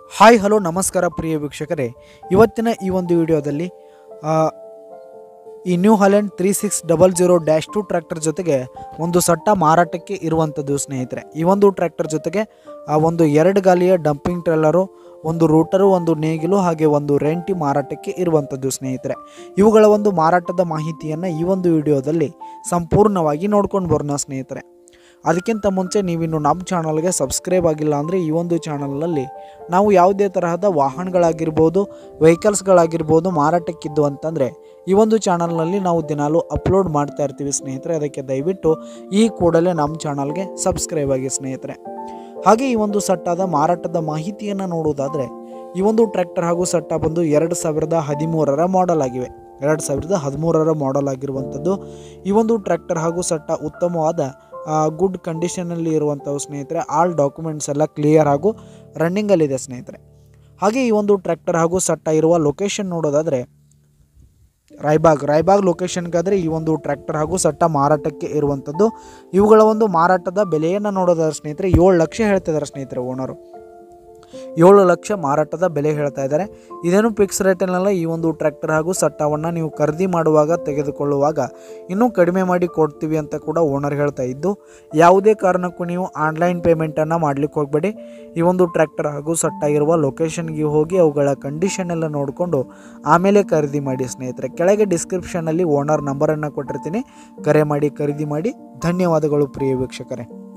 hi hello ನಮಸ್ಕಾರ ಪ್ರಿಯ ವೀಕ್ಷಕರೇ ಇವತ್ತಿನ ಈ ಒಂದು ವಿಡಿಯೋದಲ್ಲಿ ಆ, ಈ New Holland three six double zero dash two tractor ಜೊತೆಗೆ ಒಂದು ಸಟ್ಟ ಮಾರಾಟಕ್ಕೆ ಇರುವಂಥದ್ದು ಸ್ನೇಹಿತರೆ ಈ ಒಂದು ಟ್ರ್ಯಾಕ್ಟರ್ ಜೊತೆಗೆ ಆ ಒಂದು ಎರಡು ಗಾಲಿಯ ಡಂಪಿಂಗ್ ಟ್ರೇಲರು ಒಂದು ರೂಟರು ಒಂದು ನೇಗಿಲು ಹಾಗೆ ಒಂದು ರೆಂಟಿ ಮಾರಾಟಕ್ಕೆ ಇರುವಂಥದ್ದು ಸ್ನೇಹಿತರೆ ಇವುಗಳ ಒಂದು ಮಾರಾಟದ ಮಾಹಿತಿಯನ್ನು ಈ ಒಂದು ವಿಡಿಯೋದಲ್ಲಿ ಸಂಪೂರ್ಣವಾಗಿ ನೋಡ್ಕೊಂಡು ಬರೋಣ ಸ್ನೇಹಿತರೆ ಅದಕ್ಕಿಂತ ಮುಂಚೆ ನೀವಿನ್ನು ನಮ್ಮ ಚಾನಲ್ಗೆ ಸಬ್ಸ್ಕ್ರೈಬ್ ಆಗಿಲ್ಲ ಅಂದರೆ ಈ ಒಂದು ಚಾನಲ್ನಲ್ಲಿ ನಾವು ಯಾವುದೇ ತರಹದ ವಾಹನಗಳಾಗಿರ್ಬೋದು ವೆಹಿಕಲ್ಸ್ಗಳಾಗಿರ್ಬೋದು ಮಾರಾಟಕ್ಕಿದ್ದು ಅಂತಂದರೆ ಈ ಒಂದು ಚಾನಲ್ನಲ್ಲಿ ನಾವು ದಿನಾಲೂ ಅಪ್ಲೋಡ್ ಮಾಡ್ತಾ ಇರ್ತೀವಿ ಸ್ನೇಹಿತರೆ ಅದಕ್ಕೆ ದಯವಿಟ್ಟು ಈ ಕೂಡಲೇ ನಮ್ಮ ಚಾನಲ್ಗೆ ಸಬ್ಸ್ಕ್ರೈಬ್ ಆಗಿ ಸ್ನೇಹಿತರೆ ಹಾಗೆ ಈ ಒಂದು ಸಟ್ಟಾದ ಮಾರಾಟದ ಮಾಹಿತಿಯನ್ನು ನೋಡುವುದಾದರೆ ಈ ಒಂದು ಟ್ರ್ಯಾಕ್ಟರ್ ಹಾಗೂ ಸಟ್ಟ ಬಂದು ಎರಡು ಸಾವಿರದ ಹದಿಮೂರರ ಮಾಡೆಲ್ ಆಗಿವೆ ಎರಡು ಸಾವಿರದ ಹದಿಮೂರರ ಮಾಡೆಲ್ ಆಗಿರುವಂಥದ್ದು ಈ ಒಂದು ಟ್ರ್ಯಾಕ್ಟರ್ ಹಾಗೂ ಸಟ್ಟ ಉತ್ತಮವಾದ ಗುಡ್ ಕಂಡೀಷನಲ್ಲಿ ಇರುವಂಥವು ಸ್ನೇಹಿತರೆ ಆಲ್ ಡಾಕ್ಯುಮೆಂಟ್ಸ್ ಎಲ್ಲ ಕ್ಲಿಯರ್ ಹಾಗೂ ರನ್ನಿಂಗಲ್ಲಿದೆ ಸ್ನೇಹಿತರೆ ಹಾಗೆ ಈ ಒಂದು ಟ್ರ್ಯಾಕ್ಟರ್ ಹಾಗೂ ಸಟ್ಟ ಇರುವ ಲೊಕೇಶನ್ ನೋಡೋದಾದರೆ ರಾಯ್ಬಾಗ್ ರಾಯ್ಬಾಗ್ ಲೊಕೇಶನ್ಗಾದರೆ ಈ ಒಂದು ಟ್ರ್ಯಾಕ್ಟರ್ ಹಾಗೂ ಸಟ್ಟ ಮಾರಾಟಕ್ಕೆ ಇರುವಂಥದ್ದು ಇವುಗಳ ಒಂದು ಮಾರಾಟದ ಬೆಲೆಯನ್ನು ನೋಡೋದಾದ್ರೆ ಸ್ನೇಹಿತರೆ ಏಳು ಲಕ್ಷ ಹೇಳ್ತಿದ್ದಾರೆ ಸ್ನೇಹಿತರೆ ಓನರು ಏಳು ಲಕ್ಷ ಮಾರಾಟದ ಬೆಲೆ ಹೇಳ್ತಾ ಇದ್ದಾರೆ ಇದೇನು ಫಿಕ್ಸ್ ರೇಟಲ್ಲೆಲ್ಲ ಈ ಒಂದು ಟ್ರ್ಯಾಕ್ಟರ್ ಹಾಗೂ ಸಟ್ಟವನ್ನು ನೀವು ಖರೀದಿ ಮಾಡುವಾಗ ತೆಗೆದುಕೊಳ್ಳುವಾಗ ಇನ್ನೂ ಕಡಿಮೆ ಮಾಡಿ ಕೊಡ್ತೀವಿ ಅಂತ ಕೂಡ ಓನರ್ ಹೇಳ್ತಾ ಇದ್ದು ಯಾವುದೇ ಕಾರಣಕ್ಕೂ ನೀವು ಆನ್ಲೈನ್ ಪೇಮೆಂಟನ್ನು ಮಾಡಲಿಕ್ಕೆ ಹೋಗಬೇಡಿ ಈ ಒಂದು ಟ್ರ್ಯಾಕ್ಟರ್ ಹಾಗೂ ಸಟ್ಟ ಇರುವ ಲೊಕೇಶನ್ಗೆ ಹೋಗಿ ಅವುಗಳ ಕಂಡೀಷನ್ ಎಲ್ಲ ನೋಡಿಕೊಂಡು ಆಮೇಲೆ ಖರೀದಿ ಮಾಡಿ ಸ್ನೇಹಿತರೆ ಕೆಳಗೆ ಡಿಸ್ಕ್ರಿಪ್ಷನಲ್ಲಿ ಓನರ್ ನಂಬರನ್ನು ಕೊಟ್ಟಿರ್ತೀನಿ ಕರೆ ಮಾಡಿ ಖರೀದಿ ಮಾಡಿ ಧನ್ಯವಾದಗಳು ಪ್ರಿಯ ವೀಕ್ಷಕರೇ